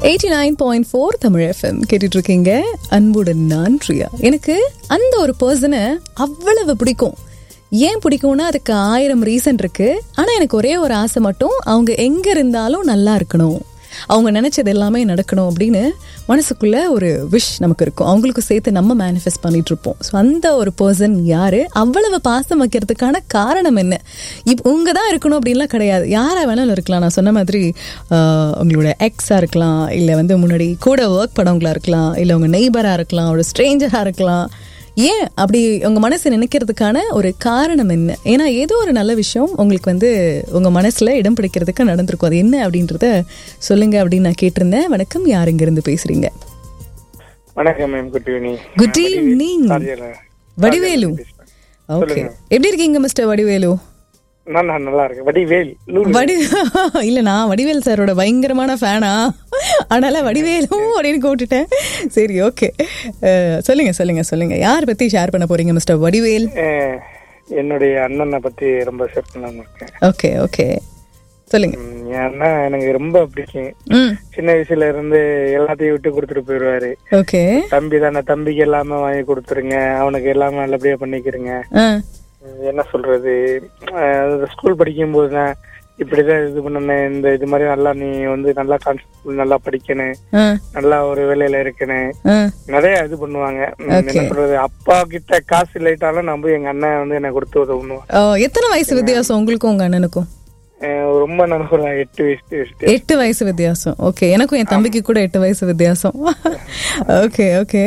Eighty nine point four Tamil FM கேட்டுட்டு இருக்கீங்க அன்புடன் நான் பிரியா எனக்கு அந்த ஒரு பர்சனை அவ்வளவு பிடிக்கும் ஏன் பிடிக்கும்னா அதுக்கு ஆயிரம் ரீசன் இருக்கு ஆனா எனக்கு ஒரே ஒரு ஆசை மட்டும் அவங்க எங்க இருந்தாலும் நல்லா இருக்கணும் அவங்க நினைச்சது எல்லாமே நடக்கணும் அப்படின்னு மனசுக்குள்ள ஒரு விஷ் நமக்கு இருக்கும் அவங்களுக்கு சேர்த்து நம்ம மேனிஃபெஸ்ட் பண்ணிட்டு இருப்போம் ஸோ அந்த ஒரு பர்சன் யாரு அவ்வளவு பாசம் வைக்கிறதுக்கான காரணம் என்ன இப் உங்க தான் இருக்கணும் அப்படின்லாம் கிடையாது யாரா வேணாலும் இருக்கலாம் நான் சொன்ன மாதிரி ஆஹ், உங்களோட எக்ஸா இருக்கலாம் இல்லை வந்து முன்னாடி கூட ஒர்க் பண்ணவங்களா இருக்கலாம் இல்லை உங்க நெய்பரா இருக்கலாம் ஒரு ஸ்ட்ரேஞ்சரா இருக்கலாம் ஏன் அப்படி உங்க மனசு நினைக்கிறதுக்கான ஒரு காரணம் என்ன ஏன்னா ஏதோ ஒரு நல்ல விஷயம் உங்களுக்கு வந்து உங்க மனசுல இடம் பிடிக்கிறதுக்கு நடந்திருக்கும் அது என்ன அப்படின்றத சொல்லுங்க அப்படின்னு நான் கேட்டிருந்தேன் வணக்கம் யார் இங்க இருந்து பேசுறீங்க வணக்கம் ma'am good evening good evening Vadivelu okay எப்படி இருக்கீங்க மிஸ்டர் வடிவேலு நான் நான் நல்லா இருக்கேன் வடிவேல் லூலு வடி இல்ல நான் வடிவேல் சாரோட பயங்கரமான ஃபேனா அதனால வடிவேலும் அப்படின்னு கூப்பிட்டுட்டேன் சரி ஓகே சொல்லுங்க சொல்லுங்க சொல்லுங்க யார் பத்தி ஷேர் பண்ண போறீங்க மிஸ்டர் வடிவேல் அஹ், என்னுடைய அண்ணனை பத்தி ரொம்ப ஷேர் பண்ணலாம்னு இருக்கேன் ஓகே ஓகே சொல்லுங்க ம், என் அண்ணன் எனக்கு ரொம்ப பிடிக்கும் ம் சின்ன வயசுல இருந்து எல்லாத்தையும் விட்டு கொடுத்துட்டு போயிடுவாரு ஓகே தம்பி தானே தம்பிக்கு எல்லாமே வாங்கி கொடுத்துருங்க அவனுக்கு எல்லாமே நல்லபடியா பண்ணிக்கிறங்க ஆ அஹ், என்ன சொல்றது அஹ், ஸ்கூல் படிக்கும் போது தான் இப்படிதான் இது பண்ணணும் இந்த இது மாதிரி நல்லா நீ வந்து நல்லா கான்செப்ட் நல்லா படிக்கணும் ஆ நல்லா ஒரு வேலையில இருக்கணும் ஆ நிறைய இது பண்ணுவாங்க ம், என்ன சொல்றது அப்பா கிட்ட காசு இல்லாட்டாலும் நம்ம எங்க அண்ணன் வந்து எனக்கு கொடுத்து உதவணும் ஓ, எத்தனை வயசு வித்தியாசம் உங்களுக்கும் உங்க அண்ணனுக்கும் அஹ் ரொம்ப நான் ஒரு எட்டு வயசு வயசு எட்டு வயசு வித்தியாசம் ஓகே எனக்கும் என் தம்பிக்கு கூட எட்டு வயசு வித்தியாசம் ஓகே ஓகே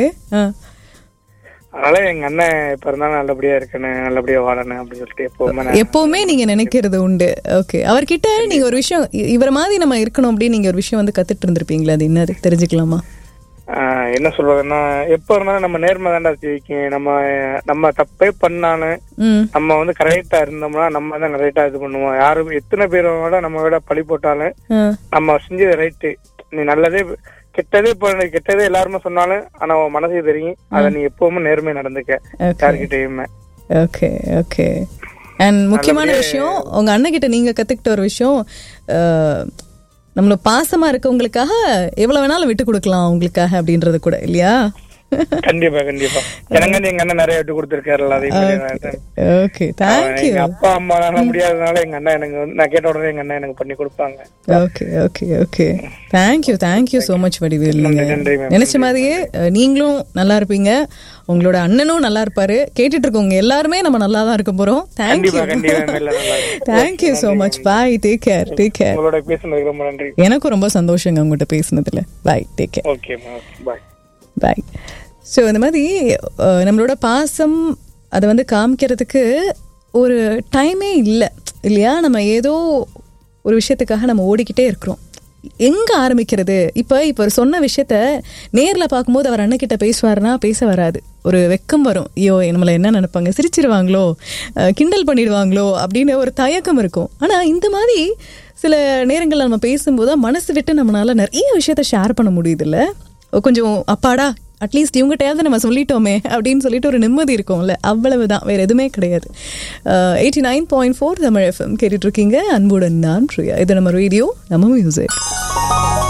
அதனால எங்க அண்ணன் இப்ப இருந்தாலும் நல்லபடியா இருக்கணும் நல்லபடியா வாழணும் அப்படின்னு சொல்லிட்டு எப்பவுமே நான் எப்பவுமே நீங்க நினைக்கிறது உண்டு ஓகே அவர்கிட்ட நீங்க ஒரு விஷயம் இ- இவரை மாதிரி நம்ம இருக்கணும் அப்படின்னு நீங்க ஒரு விஷயம் வந்து கத்துட்டு இருந்திருப்பீங்களா அது என்னது தெரிஞ்சுக்கலாமா அஹ் என்ன சொல்றதுன்னா எப்ப இருந்தாலும் நம்ம நேர்மை தாண்டா ஜெயிக்கும் நம்ம நம்ம தப்பே பண்ணாலும் ம் நம்ம வந்து கரெக்டா இருந்தோம்னா நம்ம தான் கரெக்டா இது பண்ணுவோம் யாரும் எத்தனை பேரோட நம்ம விட பழி போட்டாலும் ஆ, நம்ம செஞ்சது ரைட்டு நீ நல்லதே கெட்டதே பண்ணு கெட்டதே எல்லாருமே சொன்னாலும் ஆனா உன் மனசுக்கு தெரியும் அத நீ எப்பவுமே நேர்மை நடந்துக்க ஓகே யாருக்கிட்டயுமே ஓகே ஓகே அண்ட் முக்கியமான விஷயம் உங்க அண்ணன் கிட்ட நீங்க கத்துக்கிட்ட ஒரு விஷயம் அஹ், நம்மள பாசமா இருக்கவங்களுக்காக எவ்வளவு வேணாலும் விட்டு கொடுக்கலாம் உங்களுக்காக அப்படின்றது கூட இல்லையா கண்டிப்பா கண்டிப்பா எனக்கு வந்து எங்க அண்ணன் நிறைய விட்டு கொடுத்துருக்காருல்ல அதே மாதிரி நான் ஓகே தேங்க்யூ எங்க அப்பா அம்மானால முடியாதனால எங்க அண்ணன் எனக்கு வந்து நான் கேட்ட உடனே எங்க அண்ணன் எனக்கு பண்ணி கொடுப்பாங்க okay okay okay thank you thank you so much Vadivel நீங்க நன்றி மேம் நினைச்ச மாதிரியே அஹ், நீங்களும் நல்லா இருப்பீங்க உங்களோட அண்ணனும் நல்லா இருப்பாரு கேட்டுட்டு இருக்கவங்க எல்லாருமே நம்ம நல்லா தான் இருக்க போறோம் தேங்க்யூ கண்டிப்பா கண்டிப்பா மேல நல்லா இருக்கு. Thank you so much bye take care take care உங்களோட பேசுனதுக்கு ரொம்ப நன்றி எனக்கும் ரொம்ப சந்தோஷங்க உங்ககிட்ட பேசுனதுல bye take care okay ma'am bye bye so இந்த மாதிரி அஹ், நம்மளோட பாசம் அதை வந்து காமிக்கிறதுக்கு ஒரு டைமே இல்லை இல்லையா நம்ம ஏதோ ஒரு விஷயத்துக்காக நம்ம ஓடிக்கிட்டே இருக்கிறோம் எங்க ஆரம்பிக்கிறது இப்போ இப்போ ஒரு சொன்ன விஷயத்த நேர்ல பார்க்கும்போது அவர் அண்ணக்கிட்ட பேசுவாருன்னா பேச வராது ஒரு வெக்கம் வரும் ஐயோ நம்மளை என்ன நினைப்பாங்க சிரிச்சிருவாங்களோ அஹ், கிண்டல் பண்ணிடுவாங்களோ அப்படின்னு ஒரு தயக்கம் இருக்கும் ஆனா இந்த மாதிரி சில நேரங்கள்ல நம்ம பேசும்போது தான் மனசு விட்டு நம்மளால நிறைய விஷயத்த ஷேர் பண்ண முடியுதுல்ல கொஞ்சம் அப்பாடா அட்லீஸ்ட் இவங்ககிட்டயாவது நம்ம சொல்லிட்டோமே அப்படின்னு சொல்லிட்டு ஒரு நிம்மதி இருக்கும்ல அவ்வளவுதான் வேற எதுவுமே கிடையாது eighty nine point four Tamil FM கேட்டுட்டு இருக்கீங்க அன்புடன் நான் பிரியா இது நம்ம ரேடியோ நம்ம மியூசிக்